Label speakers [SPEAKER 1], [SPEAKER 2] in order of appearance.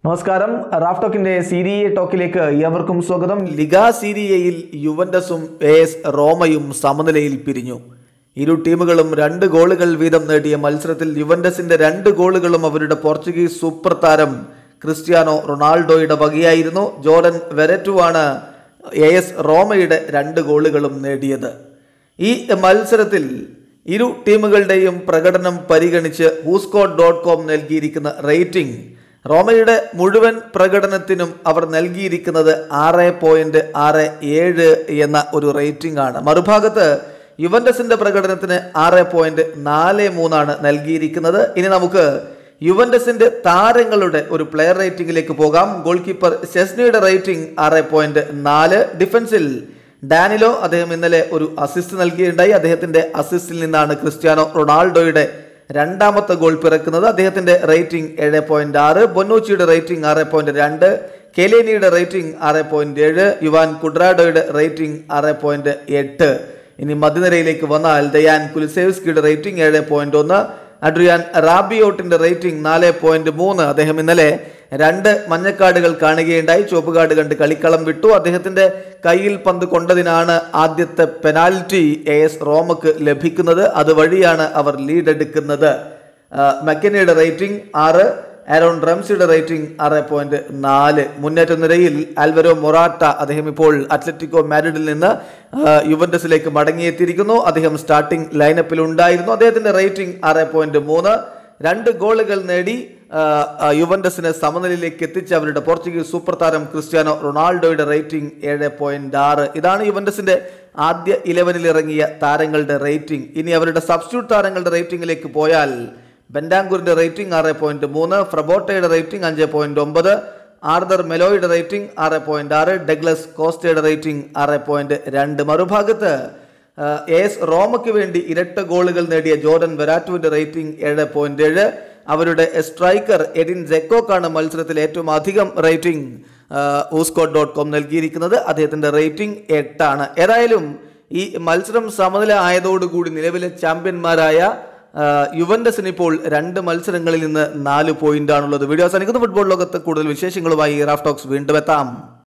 [SPEAKER 1] നമസ്കാരം റാഫ് ടോക്കിന്റെ സീരിയ ടോക്കിലേക്ക് ഏവർക്കും സ്വാഗതം ലിഗ സീരിയയിൽ യുവന്റസും എ എസ് റോമയും സമനിലയിൽ പിരിഞ്ഞു ഇരു ടീമുകളും രണ്ട് ഗോളുകൾ വീതം നേടിയ മത്സരത്തിൽ യുവന്റസിന്റെ രണ്ട് ഗോളുകളും അവരുടെ പോർച്ചുഗീസ് സൂപ്പർ താരം ക്രിസ്ത്യാനോ റൊണാൾഡോയുടെ വകയായിരുന്നു ജോർഡൻ വെരറ്റുവാണ് എ എസ് റോമയുടെ രണ്ട് ഗോളുകളും നേടിയത് ഈ മത്സരത്തിൽ ഇരു ടീമുകളുടെയും പ്രകടനം പരിഗണിച്ച് ഹൂസ്കോട്ട് ഡോട്ട് കോം നൽകിയിരിക്കുന്ന റേറ്റിംഗ് റോമയുടെ മുഴുവൻ പ്രകടനത്തിനും അവർ നൽകിയിരിക്കുന്നത് ആറ് പോയിന്റ് ആറ് ഏഴ് എന്ന ഒരു റേറ്റിംഗ് ആണ് മറുഭാഗത്ത് യുവന്റസിന്റെ പ്രകടനത്തിന് ആറ് പോയിന്റ് നാല് മൂന്നാണ് നൽകിയിരിക്കുന്നത് ഇനി നമുക്ക് യുവന്റസിന്റെ താരങ്ങളുടെ ഒരു പ്ലെയർ റേറ്റിംഗിലേക്ക് പോകാം ഗോൾ കീപ്പർ ഷെസ്നിയുടെ റേറ്റിംഗ് ആറ് പോയിന്റ് നാല് ഡിഫൻസിൽ ഡാനിലോ അദ്ദേഹം ഇന്നലെ ഒരു അസിസ്റ്റ് നൽകിയിട്ടുണ്ടായി അദ്ദേഹത്തിന്റെ അസിസ്റ്റിൽ നിന്നാണ് ക്രിസ്ത്യാനോ റൊണാൾഡോയുടെ രണ്ടാമത്തെ ഗോൾ പിറക്കുന്നത് അദ്ദേഹത്തിന്റെ റേറ്റിംഗ് ഏഴ് പോയിന്റ് ആറ് ബൊന്നൂച്ചിയുടെ റേറ്റിംഗ് ആറ് പോയിന്റ് രണ്ട് കെലേനിയുടെ റേറ്റിംഗ് ആറ് പോയിന്റ് ഏഴ് യുവാൻ കുഡ്രാഡോയുടെ റേറ്റിംഗ് ആറ് പോയിന്റ് എട്ട് ഇനി മധ്യനിരയിലേക്ക് വന്നാൽ ദയാൻ കുലിസേവ്സ്കിയുടെ റേറ്റിംഗ് ഏഴ് പോയിന്റ് ഒന്ന് അഡ്രിയാൻ റാബിയോട്ടിന്റെ റേറ്റിംഗ് നാല് പോയിന്റ് മൂന്ന് അദ്ദേഹം ഇന്നലെ രണ്ട് മഞ്ഞക്കാർഡുകൾ കാണുകയുണ്ടായി ചുവപ്പ് കാർഡ് കണ്ട് കളിക്കളം വിട്ടു അദ്ദേഹത്തിന്റെ കയ്യിൽ പന്ത് കൊണ്ടതിനാണ് ആദ്യത്തെ പെനാൽറ്റി എ എസ് റോമക്ക് ലഭിക്കുന്നത് അതുവഴിയാണ് അവർ ലീഡ് എടുക്കുന്നത് മക്കനയുടെ റേറ്റിംഗ് ആറ് ആരോൺ റംസിയുടെ റേറ്റിംഗ് ആറ് പോയിന്റ് നാല് മുന്നേറ്റ നിരയിൽ ആൽവരോ മൊറാട്ട അദ്ദേഹം ഇപ്പോൾ അത്ലറ്റിക്കോ മാരിഡിൽ നിന്ന് ആ, യുവന്റസിലേക്ക് മടങ്ങിയെത്തിയിരിക്കുന്നു അദ്ദേഹം സ്റ്റാർട്ടിംഗ് ലൈനപ്പിൽ ഉണ്ടായിരുന്നു അദ്ദേഹത്തിന്റെ റേറ്റിംഗ് ആറ് പോയിന്റ് മൂന്ന് രണ്ട് ഗോളുകൾ നേടി ആ, ആ, യുവന്റസിനെ സമനിലയിലേക്ക് എത്തിച്ച അവരുടെ പോർച്ചുഗീസ് സൂപ്പർ താരം ക്രിസ്ത്യാനോ റൊണാൾഡോയുടെ റേറ്റിംഗ് ഏഴ് പോയിന്റ് ആറ് ഇതാണ് യുവന്റസിന്റെ ആദ്യ ഇലവനിൽ ഇറങ്ങിയ താരങ്ങളുടെ റേറ്റിംഗ് ഇനി അവരുടെ സബ്സ്റ്റിറ്റ്യൂട്ട് താരങ്ങളുടെ റേറ്റിംഗിലേക്ക് പോയാൽ ബെൻഡാങ്കൂറിന്റെ റേറ്റിംഗ് ആറ് പോയിന്റ് മൂന്ന് ഫ്രബോട്ടയുടെ റേറ്റിംഗ് അഞ്ച് പോയിന്റ് ഒമ്പത് ആർദർ മെലോയുടെ റേറ്റിംഗ് ആറ് പോയിന്റ് ആറ് ഡഗ്ലസ് കോസ്റ്റയുടെ റേറ്റിംഗ് ആറ് പോയിന്റ് രണ്ട് മറുഭാഗത്ത് ആ, എസ് റോമയ്ക്ക് വേണ്ടി ഇരട്ട ഗോളുകൾ നേടിയ ജോർഡൻ വെരാറ്റുവിന്റെ റേറ്റിംഗ് ഏഴ് പോയിന്റ് ഏഴ് അവരുടെ സ്ട്രൈക്കർ എഡിൻ ജെക്കോക്കാണ് മത്സരത്തിൽ ഏറ്റവും അധികം റേറ്റിംഗ് ഊസ്കോട്ട് ഡോട്ട് കോം നൽകിയിരിക്കുന്നത് അദ്ദേഹത്തിന്റെ റേറ്റിംഗ് എട്ടാണ് ഏതായാലും ഈ മത്സരം സമനില ആയതോടുകൂടി നിലവിലെ ചാമ്പ്യന്മാരായ ആ, യുവന്റസിന് ഇപ്പോൾ രണ്ട് മത്സരങ്ങളിൽ നിന്ന് നാല് പോയിന്റാണുള്ളത് വീഡിയോ അവസാനിക്കുന്ന ഫുട്ബോൾ ലോകത്ത് കൂടുതൽ വിശേഷങ്ങളുമായി റാഫ് ടോക്സ് വീണ്ടും എത്താം